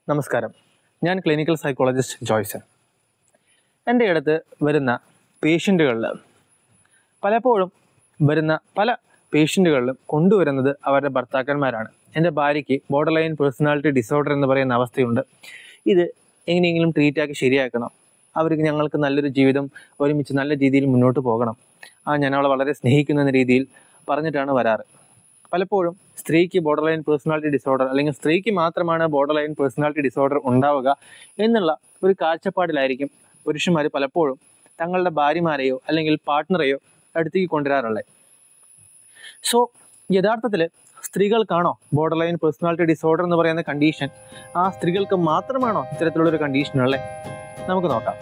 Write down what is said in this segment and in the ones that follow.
നമസ്കാരം ഞാൻ clinical psychologist Joyson എൻ്റെ അടുത്ത് വരുന്ന പേഷ്യൻറ്റുകളിൽ പലപ്പോഴും വരുന്ന പല പേഷ്യൻറ്റുകളിലും കൊണ്ടുവരുന്നത് അവരുടെ ഭർത്താക്കന്മാരാണ് എൻ്റെ ഭാര്യയ്ക്ക് ബോർഡർ ലൈൻ പേഴ്സണാലിറ്റി ഡിസോർഡർ എന്ന് പറയുന്ന അവസ്ഥയുണ്ട് ഇത് എങ്ങനെയെങ്കിലും ട്രീറ്റാക്കി ശരിയാക്കണം അവർക്ക് ഞങ്ങൾക്ക് നല്ലൊരു ജീവിതം ഒരുമിച്ച് നല്ല രീതിയിൽ മുന്നോട്ട് പോകണം ആ ഞാൻ അവളെ വളരെ സ്നേഹിക്കുന്ന എന്ന രീതിയിൽ പറഞ്ഞിട്ടാണ് വരാറ് പലപ്പോഴും സ്ത്രീക്ക് ബോർഡർ ലൈൻ പേഴ്സണാലിറ്റി ഡിസോർഡർ അല്ലെങ്കിൽ സ്ത്രീക്ക് മാത്രമാണ് ബോർഡർ ലൈൻ പേഴ്സണാലിറ്റി ഡിസോർഡർ ഉണ്ടാവുക എന്നുള്ള ഒരു കാഴ്ചപ്പാടിലായിരിക്കും പുരുഷന്മാർ പലപ്പോഴും തങ്ങളുടെ ഭാര്യമാരെയോ അല്ലെങ്കിൽ പാർട്ട്ണറെയോ അടുത്തേക്ക് കൊണ്ടുവരാറുള്ളത് സോ യഥാർത്ഥത്തിൽ സ്ത്രീകൾക്കാണോ ബോർഡർ ലൈൻ പേഴ്സണാലിറ്റി ഡിസോർഡർ എന്ന് പറയുന്ന കണ്ടീഷൻ ആ സ്ത്രീകൾക്ക് മാത്രമാണോ ഇത്തരത്തിലുള്ളൊരു കണ്ടീഷൻ ഉള്ളത് നമുക്ക് നോക്കാം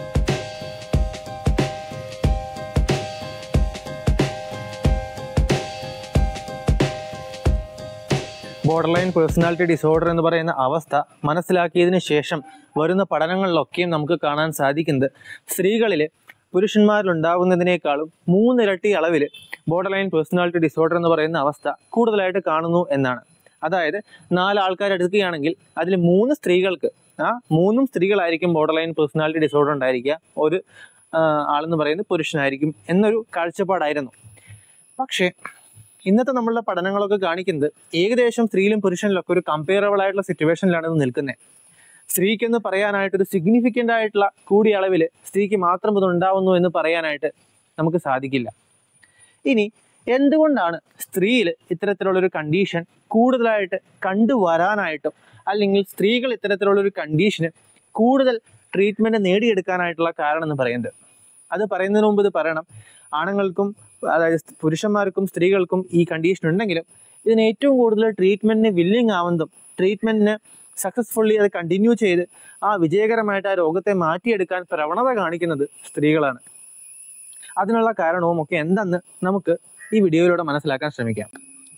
ബോർഡർ ലൈൻ പേഴ്സണാലിറ്റി ഡിസോർഡർ എന്ന് പറയുന്ന അവസ്ഥ മനസ്സിലാക്കിയതിന് ശേഷം വരുന്ന പഠനങ്ങളിലൊക്കെയും നമുക്ക് കാണാൻ സാധിക്കുന്നത് സ്ത്രീകളിൽ പുരുഷന്മാരിൽ ഉണ്ടാകുന്നതിനേക്കാളും മൂന്നിരട്ടി അളവിൽ ബോർഡർ ലൈൻ പേഴ്സണാലിറ്റി ഡിസോർഡർ എന്ന് പറയുന്ന അവസ്ഥ കൂടുതലായിട്ട് കാണുന്നു എന്നാണ് അതായത് നാല് ആൾക്കാർ എടുക്കുകയാണെങ്കിൽ അതിൽ മൂന്ന് സ്ത്രീകൾക്ക് ആ മൂന്നും സ്ത്രീകളായിരിക്കും ബോർഡർ ലൈൻ പേഴ്സണാലിറ്റി ഡിസോർഡർ ഉണ്ടായിരിക്കുക ഒരു ആ, ആളെന്ന് പറയുന്നത് പുരുഷനായിരിക്കും എന്നൊരു കാഴ്ചപ്പാടായിരുന്നു പക്ഷേ ഇന്നത്തെ നമ്മളുടെ പഠനങ്ങളൊക്കെ കാണിക്കുന്നത് ഏകദേശം സ്ത്രീയിലും പുരുഷനിലൊക്കെ ഒരു കമ്പയറബിൾ ആയിട്ടുള്ള സിറ്റുവേഷനിലാണ് ഇത് നിൽക്കുന്നത് സ്ത്രീക്കെന്ന് പറയാനായിട്ട് ഒരു സിഗ്നിഫിക്കൻ്റ് ആയിട്ടുള്ള കൂടിയ അളവിൽ സ്ത്രീക്ക് മാത്രം ഇത് ഉണ്ടാവുന്നു എന്ന് പറയാനായിട്ട് നമുക്ക് സാധിക്കില്ല ഇനി എന്തുകൊണ്ടാണ് സ്ത്രീയിൽ ഇത്തരത്തിലുള്ളൊരു കണ്ടീഷൻ കൂടുതലായിട്ട് കണ്ടുവരാനായിട്ടും അല്ലെങ്കിൽ സ്ത്രീകൾ ഇത്തരത്തിലുള്ളൊരു കണ്ടീഷന് കൂടുതൽ ട്രീറ്റ്മെൻറ്റ് നേടിയെടുക്കാനായിട്ടുള്ള കാരണം എന്ന് പറയുന്നത് അത് പറയുന്നതിന് മുമ്പ് ഇത് പറയണം ആണുങ്ങൾക്കും അതായത് പുരുഷന്മാർക്കും സ്ത്രീകൾക്കും ഈ കണ്ടീഷൻ ഉണ്ടെങ്കിലും ഇതിന് ഏറ്റവും കൂടുതൽ ട്രീറ്റ്മെൻറ്റിന് വില്ലിങ് ആവുന്നതും ട്രീറ്റ്മെൻറ്റിന് സക്സസ്ഫുള്ളി അത് കണ്ടിന്യൂ ചെയ്ത് ആ വിജയകരമായിട്ട് ആ രോഗത്തെ മാറ്റിയെടുക്കാൻ പ്രവണത കാണിക്കുന്നത് സ്ത്രീകളാണ് അതിനുള്ള കാരണവും ഒക്കെ എന്തെന്ന് നമുക്ക് ഈ വീഡിയോയിലൂടെ മനസ്സിലാക്കാൻ ശ്രമിക്കാം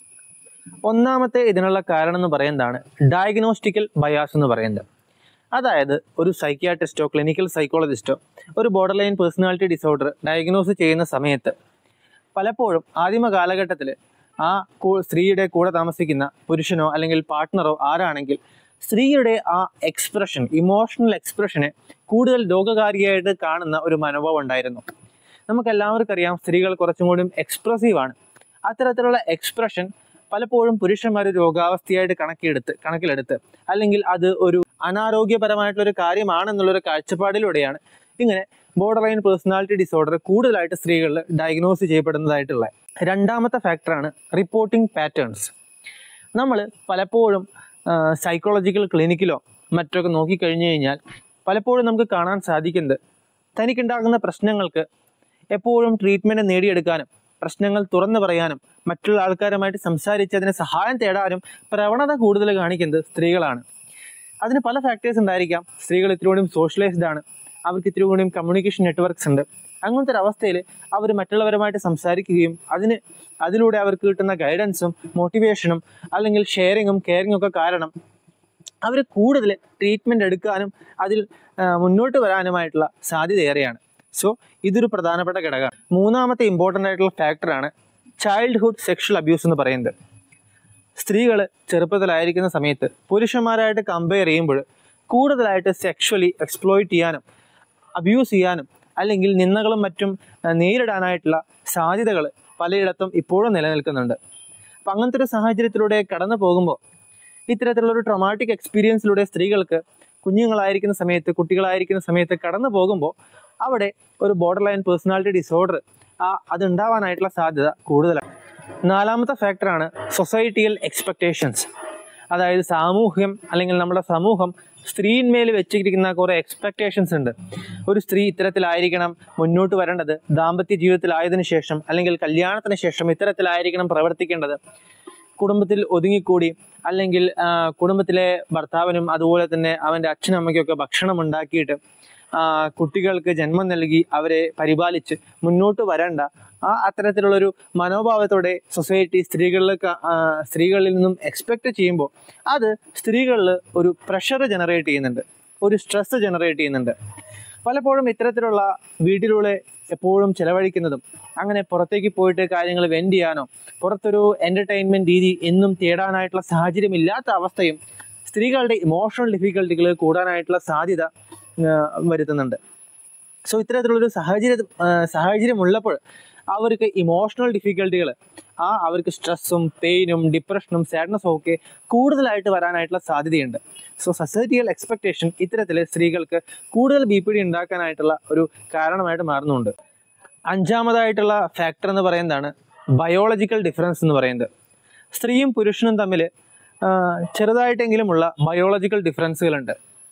ഒന്നാമത്തെ ഇതിനുള്ള കാരണം എന്ന് പറയുന്നതാണ് ഡയഗ്നോസ്റ്റിക്കൽ ബയാസ് എന്ന് പറയുന്നത് അതായത് ഒരു സൈക്യാട്രിസ്റ്റോ ക്ലിനിക്കൽ സൈക്കോളജിസ്റ്റോ ഒരു borderline personality disorder diagnose ചെയ്യുന്ന സമയത്ത് പലപ്പോഴും ആദിമ കാലഘട്ടത്തിൽ ആ കൂ- സ്ത്രീയുടെ കൂടെ താമസിക്കുന്ന പുരുഷനോ അല്ലെങ്കിൽ പാർട്ട്ണറോ ആരാണെങ്കിൽ സ്ത്രീയുടെ ആ എക്സ്പ്രഷൻ ഇമോഷണൽ എക്സ്പ്രഷനെ കൂടുതൽ രോഗകാരിയായിട്ട് കാണുന്ന ഒരു മനോഭാവം ഉണ്ടായിരുന്നു നമുക്ക് എല്ലാവർക്കും അറിയാം സ്ത്രീകൾ കുറച്ചും കൂടി എക്സ്പ്രസീവ് ആണ് അത്തരത്തിലുള്ള എക്സ്പ്രഷൻ പലപ്പോഴും പുരുഷന്മാർ രോഗാവസ്ഥയായിട്ട് കണക്കിലെടുത്ത് കണക്കിലെടുത്ത് അല്ലെങ്കിൽ അത് ഒരു അനാരോഗ്യപരമായിട്ടുള്ള ഒരു കാര്യമാണെന്നുള്ളൊരു കാഴ്ചപ്പാടിലൂടെയാണ് ഇങ്ങനെ ബോർഡർ ലൈൻ പേഴ്സണാലിറ്റി ഡിസോർഡർ കൂടുതലായിട്ട് സ്ത്രീകളിൽ ഡയഗ്നോസ് ചെയ്യപ്പെടുന്നതായിട്ടുള്ള രണ്ടാമത്തെ ഫാക്ടറാണ് റിപ്പോർട്ടിംഗ് പാറ്റേൺസ് നമ്മൾ പലപ്പോഴും സൈക്കോളജിക്കൽ ക്ലിനിക്കിലോ മറ്റൊക്കെ നോക്കിക്കഴിഞ്ഞു കഴിഞ്ഞാൽ പലപ്പോഴും നമുക്ക് കാണാൻ സാധിക്കുന്നത് തനിക്കുണ്ടാകുന്ന പ്രശ്നങ്ങൾക്ക് എപ്പോഴും ട്രീറ്റ്മെൻറ്റ് നേടിയെടുക്കാനും പ്രശ്നങ്ങൾ തുറന്നു പറയാനും മറ്റുള്ള ആൾക്കാരുമായിട്ട് സംസാരിച്ച് അതിന് സഹായം തേടാനും പ്രവണത കൂടുതൽ കാണിക്കുന്നത് സ്ത്രീകളാണ് അതിന് പല ഫാക്ടേഴ്സ് ഉണ്ടായിരിക്കാം സ്ത്രീകൾ ഇത്തിരി കൂടിയും സോഷ്യലൈസ്ഡ് ആണ് അവർക്ക് ഇത്തിരി കൂടിയും കമ്മ്യൂണിക്കേഷൻ നെറ്റ്വർക്ക്സ് ഉണ്ട് അങ്ങനത്തെ ഒരു അവസ്ഥയിൽ അവർ മറ്റുള്ളവരുമായിട്ട് സംസാരിക്കുകയും അതിന് അതിലൂടെ അവർക്ക് കിട്ടുന്ന ഗൈഡൻസും മോട്ടിവേഷനും അല്ലെങ്കിൽ ഷെയറിങ്ങും കെയറിങ്ങും ഒക്കെ കാരണം അവർ കൂടുതൽ ട്രീറ്റ്മെൻറ്റ് എടുക്കാനും അതിൽ ആ, മുന്നോട്ട് വരാനുമായിട്ടുള്ള സാധ്യത ഏറെയാണ് സോ ഇതൊരു പ്രധാനപ്പെട്ട ഘടകമാണ് മൂന്നാമത്തെ ഇമ്പോർട്ടൻ്റ് ആയിട്ടുള്ള ഫാക്ടറാണ് ചൈൽഡ്ഹുഡ് സെക്ഷൽ അബ്യൂസ് എന്ന് പറയുന്നത് സ്ത്രീകൾ ചെറുപ്പത്തിലായിരിക്കുന്ന സമയത്ത് പുരുഷന്മാരായിട്ട് കമ്പയർ ചെയ്യുമ്പോൾ കൂടുതലായിട്ട് സെക്ഷലി എക്സ്പ്ലോയിറ്റ് ചെയ്യാനും അബ്യൂസ് ചെയ്യാനും അല്ലെങ്കിൽ നിന്ദകളും മറ്റും ആ, നേരിടാനായിട്ടുള്ള സാധ്യതകൾ പലയിടത്തും ഇപ്പോഴും നിലനിൽക്കുന്നുണ്ട് അപ്പം അങ്ങനത്തെ ഒരു സാഹചര്യത്തിലൂടെ കടന്നു പോകുമ്പോൾ ഇത്തരത്തിലുള്ളൊരു ട്രൊമാറ്റിക് എക്സ്പീരിയൻസിലൂടെ സ്ത്രീകൾക്ക് കുഞ്ഞുങ്ങളായിരിക്കുന്ന സമയത്ത് കുട്ടികളായിരിക്കുന്ന സമയത്ത് കടന്നു പോകുമ്പോൾ അവിടെ ഒരു ബോർഡർ ലൈൻ പേഴ്സണാലിറ്റി ഡിസോർഡർ ആ അതുണ്ടാവാനായിട്ടുള്ള സാധ്യത കൂടുതലാണ് നാലാമത്തെ ഫാക്ടറാണ് സൊസൈറ്റിയൽ എക്സ്പെക്റ്റേഷൻസ് അതായത് സാമൂഹ്യം അല്ലെങ്കിൽ നമ്മുടെ സമൂഹം സ്ത്രീന്മേൽ വെച്ചിരിക്കുന്ന കുറേ എക്സ്പെക്റ്റേഷൻസ് ഉണ്ട് ഒരു സ്ത്രീ ഇത്തരത്തിലായിരിക്കണം മുന്നോട്ട് വരേണ്ടത് ദാമ്പത്യ ജീവിതത്തിലായതിനു ശേഷം അല്ലെങ്കിൽ കല്യാണത്തിന് ശേഷം ഇത്തരത്തിലായിരിക്കണം പ്രവർത്തിക്കേണ്ടത് കുടുംബത്തിൽ ഒതുങ്ങിക്കൂടി അല്ലെങ്കിൽ ആ, കുടുംബത്തിലെ ഭർത്താവിനും അതുപോലെ തന്നെ അവൻ്റെ അച്ഛനും അമ്മയ്ക്കൊക്കെ ഭക്ഷണം ഉണ്ടാക്കിയിട്ട് ആ, കുട്ടികൾക്ക് ജന്മം നൽകി അവരെ പരിപാലിച്ച് മുന്നോട്ട് വരേണ്ട ആ അത്തരത്തിലുള്ളൊരു മനോഭാവത്തോടെ സൊസൈറ്റി സ്ത്രീകളിൽ ക- ആ, സ്ത്രീകളിൽ നിന്നും എക്സ്പെക്റ്റ് ചെയ്യുമ്പോൾ അത് സ്ത്രീകളിൽ ഒരു പ്രഷർ ജനറേറ്റ് ചെയ്യുന്നുണ്ട് ഒരു സ്ട്രെസ് ജനറേറ്റ് ചെയ്യുന്നുണ്ട് പലപ്പോഴും ഇത്തരത്തിലുള്ള വീട്ടിലൂടെ എപ്പോഴും ചെലവഴിക്കുന്നതും അങ്ങനെ പുറത്തേക്ക് പോയിട്ട് കാര്യങ്ങൾ വെൻഡ് ചെയ്യാനോ പുറത്തൊരു എൻ്റർടൈൻമെൻറ്റ് രീതി എന്നും തേടാനായിട്ടുള്ള സാഹചര്യമില്ലാത്ത അവസ്ഥയും സ്ത്രീകളുടെ ഇമോഷണൽ ഡിഫിക്കൽട്ടികൾ കൂടാനായിട്ടുള്ള സാധ്യത ആ, വരുത്തുന്നുണ്ട് സോ ഇത്തരത്തിലുള്ളൊരു സാഹചര്യം ആ, സാഹചര്യം ഉള്ളപ്പോൾ അവർക്ക് ഇമോഷണൽ ഡിഫിക്കൽട്ടികൾ ആ അവർക്ക് സ്ട്രെസ്സും പെയിനും ഡിപ്രഷനും സാഡ്നസ്സും ഒക്കെ കൂടുതലായിട്ട് വരാനായിട്ടുള്ള സാധ്യതയുണ്ട് സോ സൊസൈറ്റിയൽ എക്സ്പെക്ടേഷൻ ഇത്തരത്തിൽ സ്ത്രീകൾക്ക് കൂടുതൽ ബി പി ഡി ഉണ്ടാക്കാനായിട്ടുള്ള ഒരു കാരണമായിട്ട് മാറുന്നുണ്ട് അഞ്ചാമതായിട്ടുള്ള ഫാക്ടർ എന്ന് പറയുന്നതാണ് ബയോളജിക്കൽ ഡിഫറൻസ് എന്ന് പറയുന്നത് സ്ത്രീയും പുരുഷനും തമ്മിൽ ചെറുതായിട്ടെങ്കിലുമുള്ള ബയോളജിക്കൽ ഡിഫറൻസുകളുണ്ട്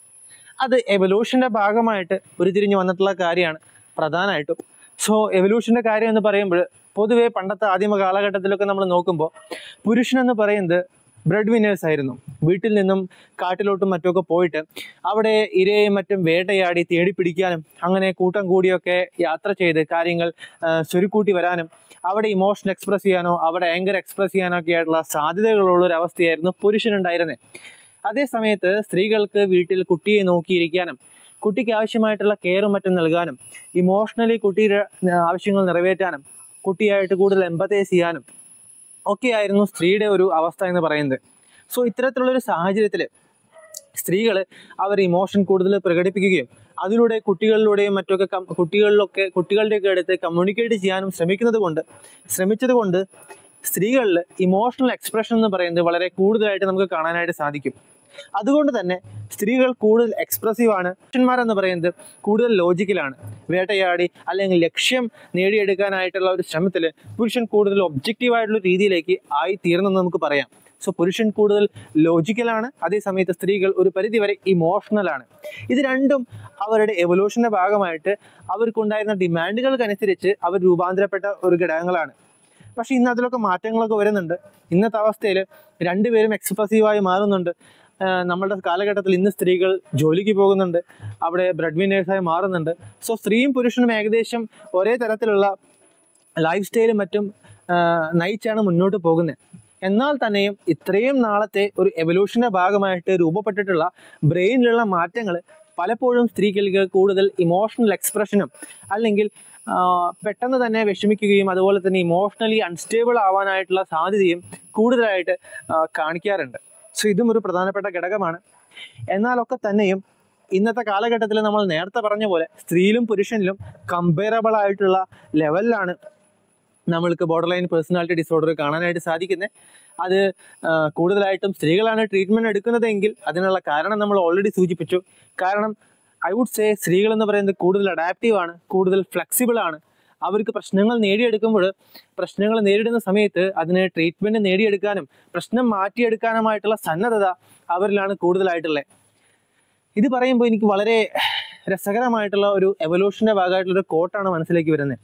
അത് എവല്യൂഷൻ്റെ ഭാഗമായിട്ട് ഉരുത്തിരിഞ്ഞ് വന്നിട്ടുള്ള കാര്യമാണ് പ്രധാനമായിട്ടും സോ എവല്യൂഷൻ്റെ കാര്യം എന്ന് പറയുമ്പോൾ പൊതുവേ പണ്ടത്തെ ആദിമ കാലഘട്ടത്തിലൊക്കെ നമ്മൾ നോക്കുമ്പോൾ പുരുഷനെന്ന് പറയുന്നത് ബ്രെഡ് വിന്നേഴ്സ് ആയിരുന്നു വീട്ടിൽ നിന്നും കാട്ടിലോട്ടും മറ്റുമൊക്കെ പോയിട്ട് അവിടെ ഇരയും മറ്റും വേട്ടയാടി തേടി പിടിക്കാനും അങ്ങനെ കൂട്ടം കൂടിയൊക്കെ യാത്ര ചെയ്ത് കാര്യങ്ങൾ ആ, ചുരുക്കൂട്ടി വരാനും അവിടെ ഇമോഷൻ എക്സ്പ്രസ് ചെയ്യാനോ അവിടെ ആങ്കർ എക്സ്പ്രസ് ചെയ്യാനോ ഒക്കെ ആയിട്ടുള്ള സാധ്യതകളുള്ള ഒരു അവസ്ഥയായിരുന്നു പുരുഷനുണ്ടായിരുന്നത് അതേ സമയത്ത് സ്ത്രീകൾക്ക് വീട്ടിൽ കുട്ടിയെ നോക്കിയിരിക്കാനും കുട്ടിക്ക് ആവശ്യമായിട്ടുള്ള കെയറും മറ്റും നൽകാനും ഇമോഷണലി കുട്ടിയുടെ ആ, ആവശ്യങ്ങൾ നിറവേറ്റാനും കുട്ടിയായിട്ട് കൂടുതൽ എമ്പതൈസ് ചെയ്യാനും ഒക്കെയായിരുന്നു സ്ത്രീയുടെ ഒരു അവസ്ഥ എന്ന് പറയുന്നത് സോ ഇത്തരത്തിലുള്ളൊരു സാഹചര്യത്തിൽ സ്ത്രീകൾ അവർ ഇമോഷൻ കൂടുതൽ പ്രകടിപ്പിക്കുകയും അതിലൂടെ കുട്ടികളിലൂടെയും മറ്റൊക്കെ കം- കുട്ടികളിലൊക്കെ കുട്ടികളുടെയൊക്കെ അടുത്ത് കമ്മ്യൂണിക്കേറ്റ് ചെയ്യാനും ശ്രമിക്കുന്നത് കൊണ്ട് ശ്രമിച്ചത് കൊണ്ട് സ്ത്രീകളിൽ ഇമോഷണൽ എക്സ്പ്രഷൻ എന്ന് പറയുന്നത് വളരെ കൂടുതലായിട്ട് നമുക്ക് കാണാനായിട്ട് സാധിക്കും അതുകൊണ്ട് തന്നെ സ്ത്രീകൾ കൂടുതൽ എക്സ്പ്രസീവ് ആണ് പുരുഷന്മാരെന്ന് പറയുന്നത് കൂടുതൽ ലോജിക്കലാണ് വേട്ടയാടി അല്ലെങ്കിൽ ലക്ഷ്യം നേടിയെടുക്കാനായിട്ടുള്ള ഒരു ശ്രമത്തിൽ പുരുഷൻ കൂടുതൽ ഒബ്ജക്റ്റീവ് ആയിട്ടുള്ള രീതിയിലേക്ക് ആയി തീർന്നെന്ന് നമുക്ക് പറയാം സോ പുരുഷൻ കൂടുതൽ ലോജിക്കലാണ് അതേ സമയത്ത് സ്ത്രീകൾ ഒരു പരിധിവരെ ഇമോഷണൽ ആണ് ഇത് രണ്ടും അവരുടെ എവല്യൂഷന്റെ ഭാഗമായിട്ട് അവർക്കുണ്ടായിരുന്ന ഡിമാൻഡുകൾക്കനുസരിച്ച് അവർ രൂപാന്തരപ്പെട്ട ഒരു ഘടകങ്ങളാണ് പക്ഷെ ഇന്ന് അതിലൊക്കെ മാറ്റങ്ങളൊക്കെ വരുന്നുണ്ട് ഇന്നത്തെ അവസ്ഥയിൽ രണ്ടുപേരും എക്സ്പ്രസീവായി മാറുന്നുണ്ട് ആഹ് നമ്മളുടെ കാലഘട്ടത്തിൽ ഇന്ന് സ്ത്രീകൾ ജോലിക്ക് പോകുന്നുണ്ട് അവിടെ ബ്രെഡ് വിന്നേഴ്സായി മാറുന്നുണ്ട് സോ സ്ത്രീയും പുരുഷനും ഏകദേശം ഒരേ തരത്തിലുള്ള ലൈഫ് സ്റ്റൈലും മറ്റും ആഹ് നയിച്ചാണ് മുന്നോട്ട് പോകുന്നത് എന്നാൽ തന്നെയും ഇത്രയും നാളത്തെ ഒരു എവല്യൂഷന്റെ ഭാഗമായിട്ട് രൂപപ്പെട്ടിട്ടുള്ള ബ്രെയിനിലുള്ള മാറ്റങ്ങൾ പലപ്പോഴും സ്ത്രീകൾക്ക് കൂടുതൽ ഇമോഷണൽ എക്സ്പ്രഷനും അല്ലെങ്കിൽ ആ, പെട്ടെന്ന് തന്നെ വിഷമിക്കുകയും അതുപോലെ തന്നെ ഇമോഷണലി അൺസ്റ്റേബിൾ ആവാനായിട്ടുള്ള സാധ്യതയും കൂടുതലായിട്ട് ആ, കാണിക്കാറുണ്ട് സോ ഇതും ഒരു പ്രധാനപ്പെട്ട ഘടകമാണ് എന്നാലൊക്കെ തന്നെയും ഇന്നത്തെ കാലഘട്ടത്തിൽ നമ്മൾ നേരത്തെ പറഞ്ഞ പോലെ സ്ത്രീയിലും പുരുഷനിലും കമ്പയറബിൾ ആയിട്ടുള്ള ലെവലിലാണ് നമ്മൾക്ക് ബോർഡർ ലൈൻ പേഴ്സണാലിറ്റി ഡിസോർഡർ കാണാനായിട്ട് സാധിക്കുന്നത് അത് ആ, കൂടുതലായിട്ടും സ്ത്രീകളാണ് ട്രീറ്റ്മെൻറ്റ് എടുക്കുന്നതെങ്കിൽ അതിനുള്ള കാരണം നമ്മൾ ഓൾറെഡി സൂചിപ്പിച്ചു കാരണം ഐ വുഡ് സേ സ്ത്രീകൾ എന്ന് പറയുന്നത് കൂടുതൽ അഡാപ്റ്റീവ് ആണ് കൂടുതൽ ഫ്ലെക്സിബിൾ ആണ് അവർക്ക് പ്രശ്നങ്ങൾ നേടിയെടുക്കുമ്പോൾ പ്രശ്നങ്ങൾ നേരിടുന്ന സമയത്ത് അതിന് ട്രീറ്റ്മെൻറ്റ് നേടിയെടുക്കാനും പ്രശ്നം മാറ്റിയെടുക്കാനുമായിട്ടുള്ള സന്നദ്ധത അവരിലാണ് കൂടുതലായിട്ടുള്ളത് ഇത് പറയുമ്പോൾ എനിക്ക് വളരെ രസകരമായിട്ടുള്ള ഒരു എവല്യൂഷൻ്റെ ഭാഗമായിട്ടുള്ള ഒരു കോട്ടാണ് മനസ്സിലേക്ക് വരുന്നത്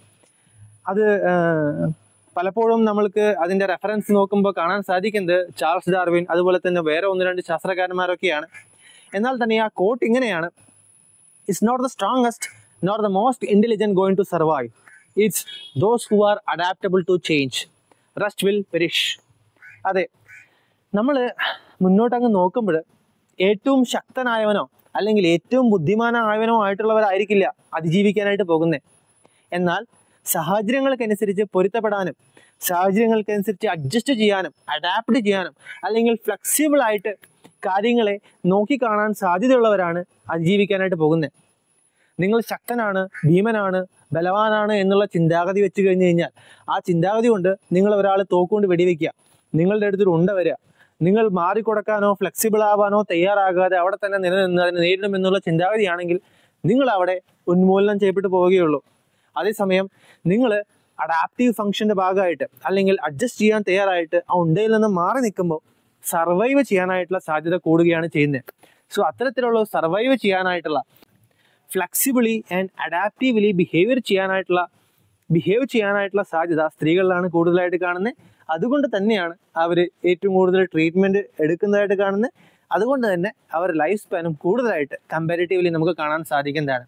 അത് ആഹ്, പലപ്പോഴും നമ്മൾക്ക് അതിൻ്റെ റെഫറൻസ് നോക്കുമ്പോൾ കാണാൻ സാധിക്കുന്നത് ചാൾസ് ഡാർവിൻ അതുപോലെ തന്നെ വേറെ ഒന്ന് രണ്ട് ശാസ്ത്രകാരന്മാരൊക്കെയാണ് എന്നാൽ തന്നെ ആ കോട്ട് ഇങ്ങനെയാണ് it's not the strongest not the most intelligent going to survive it's those who are adaptable to change rest will perish അതെ നമ്മൾ മുന്നോട്ടങ്ങ് നോക്കുമ്പോൾ ഏറ്റവും ശക്തനായവനോ അല്ലെങ്കിൽ ഏറ്റവും ബുദ്ധിമാനായവനോ ആയിട്ടുള്ളവരായിരിക്കില്ല അതിജീവിക്കാനായിട്ട് പോകുന്നത് എന്നാൽ സാഹചര്യങ്ങൾക്കനുസരിച്ച് പൊരുത്തപ്പെടാനും സാഹചര്യങ്ങൾക്കനുസരിച്ച് അഡ്ജസ്റ്റ് ചെയ്യാനും അഡാപ്റ്റ് ചെയ്യാനും അല്ലെങ്കിൽ ഫ്ലെക്സിബിൾ ആയിട്ട് കാര്യങ്ങളെ നോക്കിക്കാണാൻ സാധ്യതയുള്ളവരാണ് അതിജീവിക്കാനായിട്ട് പോകുന്നത് നിങ്ങൾ ശക്തനാണ് ഭീമനാണ് ബലവാനാണ് എന്നുള്ള ചിന്താഗതി വെച്ച് കഴിഞ്ഞ് കഴിഞ്ഞാൽ ആ ചിന്താഗതി കൊണ്ട് നിങ്ങൾ ഒരാൾ തോക്കുകൊണ്ട് വെടിവെക്കുക നിങ്ങളുടെ അടുത്തൊരു ഉണ്ട വരിക നിങ്ങൾ മാറിക്കൊടുക്കാനോ ഫ്ലെക്സിബിൾ ആവാനോ തയ്യാറാകാതെ അവിടെ തന്നെ നിലനിന്ന് അതിനെ നേരിടുമെന്നുള്ള ചിന്താഗതിയാണെങ്കിൽ നിങ്ങൾ അവിടെ ഉന്മൂലനം ചെയ്യപ്പെട്ടു പോവുകയുള്ളൂ അതേസമയം നിങ്ങൾ അഡാപ്റ്റീവ് ഫംഗ്ഷന്റെ ഭാഗമായിട്ട് അല്ലെങ്കിൽ അഡ്ജസ്റ്റ് ചെയ്യാൻ തയ്യാറായിട്ട് ആ ഉണ്ടയിൽ നിന്ന് മാറി നിൽക്കുമ്പോൾ സർവൈവ് ചെയ്യാനായിട്ടുള്ള സാധ്യത കൂടുകയാണ് ചെയ്യുന്നത് സോ അത്തരത്തിലുള്ള സർവൈവ് ചെയ്യാനായിട്ടുള്ള ഫ്ലെക്സിബിളി ആൻഡ് അഡാപ്റ്റീവ്ലി ബിഹേവിയർ ചെയ്യാനായിട്ടുള്ള ബിഹേവ് ചെയ്യാനായിട്ടുള്ള സാധ്യത സ്ത്രീകളിലാണ് കൂടുതലായിട്ട് കാണുന്നത് അതുകൊണ്ട് തന്നെയാണ് അവർ ഏറ്റവും കൂടുതൽ ട്രീറ്റ്മെൻറ്റ് എടുക്കുന്നതായിട്ട് കാണുന്നത് അതുകൊണ്ട് തന്നെ അവർ ലൈഫ് സ്പാനും കൂടുതലായിട്ട് കമ്പാരിറ്റീവ്ലി നമുക്ക് കാണാൻ സാധിക്കുന്നതാണ്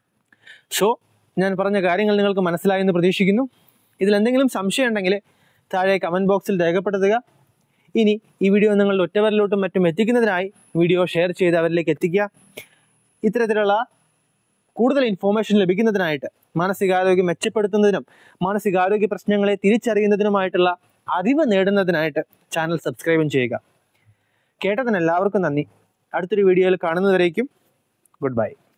സോ ഞാൻ പറഞ്ഞ കാര്യങ്ങൾ നിങ്ങൾക്ക് മനസ്സിലായെന്ന് പ്രതീക്ഷിക്കുന്നു ഇതിൽ എന്തെങ്കിലും സംശയം ഉണ്ടെങ്കിൽ താഴെ കമൻറ്റ് ബോക്സിൽ രേഖപ്പെടുത്തുക ഇനി ഈ വീഡിയോ നിങ്ങളുടെ ഒറ്റവരിലോട്ടും മറ്റും എത്തിക്കുന്നതിനായി വീഡിയോ ഷെയർ ചെയ്ത് അവരിലേക്ക് എത്തിക്കുക ഇത്തരത്തിലുള്ള കൂടുതൽ ഇൻഫോർമേഷൻ ലഭിക്കുന്നതിനായിട്ട് മാനസികാരോഗ്യം മെച്ചപ്പെടുത്തുന്നതിനും മാനസികാരോഗ്യ പ്രശ്നങ്ങളെ തിരിച്ചറിയുന്നതിനുമായിട്ടുള്ള അറിവ് നേടുന്നതിനായിട്ട് ചാനൽ സബ്സ്ക്രൈബും ചെയ്യുക കേട്ടതിന് എല്ലാവർക്കും നന്ദി അടുത്തൊരു വീഡിയോയിൽ കാണുന്നവരേക്കും ഗുഡ് ബൈ